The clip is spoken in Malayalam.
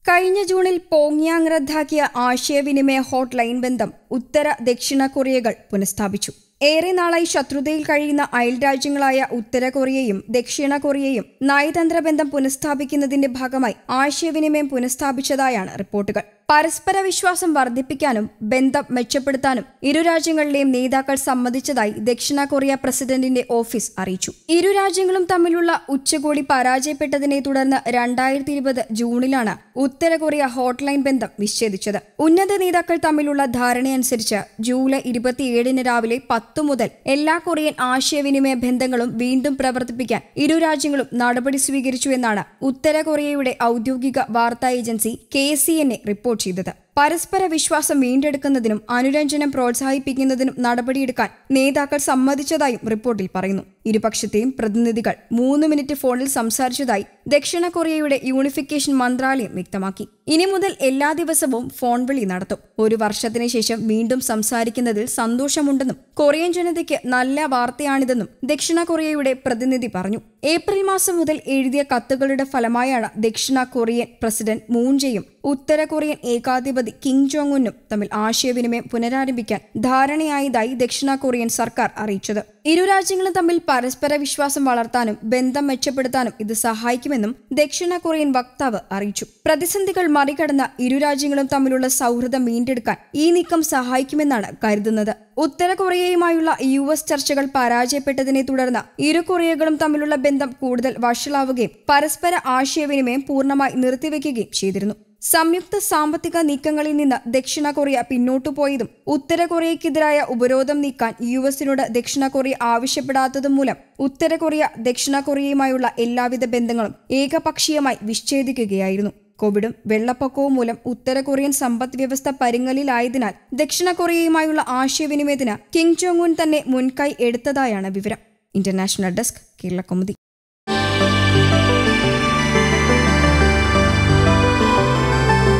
കഴിഞ്ഞ ജൂണിൽ പോങ്യാങ് റദ്ദാക്കിയ ആശയവിനിമയ ഹോട്ട്ലൈൻ ബന്ധം ഉത്തര ദക്ഷിണ കൊറിയകൾ പുനഃസ്ഥാപിച്ചു ഏറെ നാളായി ശത്രുതയിൽ കഴിയുന്ന അയൽ രാജ്യങ്ങളായ ഉത്തര കൊറിയയും ദക്ഷിണ കൊറിയയും നയതന്ത്ര ബന്ധം പുനഃസ്ഥാപിക്കുന്നതിന്റെ ഭാഗമായി ആശയവിനിമയം പുനഃസ്ഥാപിച്ചതായാണ് റിപ്പോർട്ടുകൾ പരസ്പര വിശ്വാസം വർദ്ധിപ്പിക്കാനും ബന്ധം മെച്ചപ്പെടുത്താനും ഇരു രാജ്യങ്ങളിലെയും നേതാക്കൾ സമ്മതിച്ചതായി ദക്ഷിണ കൊറിയ പ്രസിഡന്റിന്റെ ഓഫീസ് അറിയിച്ചു ഇരു രാജ്യങ്ങളും തമ്മിലുള്ള ഉച്ചകോടി പരാജയപ്പെട്ടതിനെ തുടർന്ന് രണ്ടായിരത്തി ഇരുപത് ജൂണിലാണ് ഉത്തര കൊറിയ ഹോട്ട്ലൈൻ ബന്ധം വിച്ഛേദിച്ചത് ഉന്നത നേതാക്കൾ തമ്മിലുള്ള ധാരണയനുസരിച്ച് ജൂലൈ ഇരുപത്തിയേഴിന് രാവിലെ പത്തു മുതൽ എല്ലാ കൊറിയൻ ആശയവിനിമയ ബന്ധങ്ങളും വീണ്ടും പ്രവർത്തിപ്പിക്കാൻ ഇരു രാജ്യങ്ങളും നടപടി സ്വീകരിച്ചുവെന്നാണ് ഉത്തര കൊറിയയുടെ ഔദ്യോഗിക വാർത്താ agency K C N A report ചെയ്തത് പരസ്പര വിശ്വാസം വീണ്ടെടുക്കുന്നതിനും അനുരഞ്ജനം പ്രോത്സാഹിപ്പിക്കുന്നതിനും നടപടിയെടുക്കാൻ നേതാക്കൾ സമ്മതിച്ചതായും റിപ്പോർട്ടിൽ പറയുന്നു ഇരുപക്ഷത്തെയും പ്രതിനിധികൾ മൂന്ന് മിനിറ്റ് ഫോണിൽ സംസാരിച്ചതായി ദക്ഷിണ കൊറിയയുടെ യൂണിഫിക്കേഷൻ മന്ത്രാലയം വ്യക്തമാക്കി ഇനി മുതൽ എല്ലാ ദിവസവും ഫോൺ വിളി നടത്തും ഒരു വർഷത്തിന് ശേഷം വീണ്ടും സംസാരിക്കുന്നതിൽ സന്തോഷമുണ്ടെന്നും കൊറിയൻ ജനതയ്ക്ക് നല്ല വാർത്തയാണിതെന്നും ദക്ഷിണ കൊറിയയുടെ പ്രതിനിധി പറഞ്ഞു ഏപ്രിൽ മാസം മുതൽ എഴുതിയ കത്തുകളുടെ ഫലമായാണ് ദക്ഷിണ കൊറിയൻ പ്രസിഡന്റ് മൂൺജയും ഉത്തര കൊറിയൻ ഏകാധിപതി കിം ജോങ് ഉന്നും തമ്മിൽ ആശയവിനിമയം പുനരാരംഭിക്കാൻ ധാരണയായതായി ദക്ഷിണ കൊറിയൻ സർക്കാർ അറിയിച്ചത് ഇരു രാജ്യങ്ങളും തമ്മിൽ പരസ്പര വിശ്വാസം വളർത്താനും ബന്ധം മെച്ചപ്പെടുത്താനും ഇത് സഹായിക്കുമെന്നും ദക്ഷിണ കൊറിയൻ വക്താവ് അറിയിച്ചു പ്രതിസന്ധികൾ മറികടന്ന ഇരു രാജ്യങ്ങളും തമ്മിലുള്ള സൗഹൃദം വീണ്ടെടുക്കാൻ ഈ നീക്കം സഹായിക്കുമെന്നാണ് കരുതുന്നത് ഉത്തര കൊറിയയുമായുള്ള യു എസ് ചർച്ചകൾ പരാജയപ്പെട്ടതിനെ തുടർന്ന് ഇരു കൊറിയകളും തമ്മിലുള്ള ബന്ധം കൂടുതൽ വഷളാവുകയും പരസ്പര ആശയവിനിമയം പൂർണ്ണമായി നിർത്തിവെക്കുകയും ചെയ്തിരുന്നു സംയുക്ത സാമ്പത്തിക നീക്കങ്ങളിൽ നിന്ന് ദക്ഷിണ കൊറിയ പിന്നോട്ടു പോയതും ഉത്തര കൊറിയയ്ക്കെതിരായ ഉപരോധം നീക്കാൻ യു എസിനോട് ദക്ഷിണ കൊറിയ ആവശ്യപ്പെടാത്തതും മൂലം ഉത്തര കൊറിയ ദക്ഷിണ കൊറിയയുമായുള്ള എല്ലാവിധ ബന്ധങ്ങളും ഏകപക്ഷീയമായി വിച്ഛേദിക്കുകയായിരുന്നു കോവിഡും വെള്ളപ്പൊക്കവും മൂലം ഉത്തര കൊറിയൻ സമ്പദ് വ്യവസ്ഥ പരിങ്ങലിലായതിനാൽ ദക്ഷിണ കൊറിയയുമായുള്ള ആശയവിനിമയത്തിന് കിങ് ജോങ് ഉൻ തന്നെ മുൻകൈ എടുത്തതായാണ് വിവരം ഇന്റർനാഷണൽ ഡെസ്ക് കേരള കൗമുദി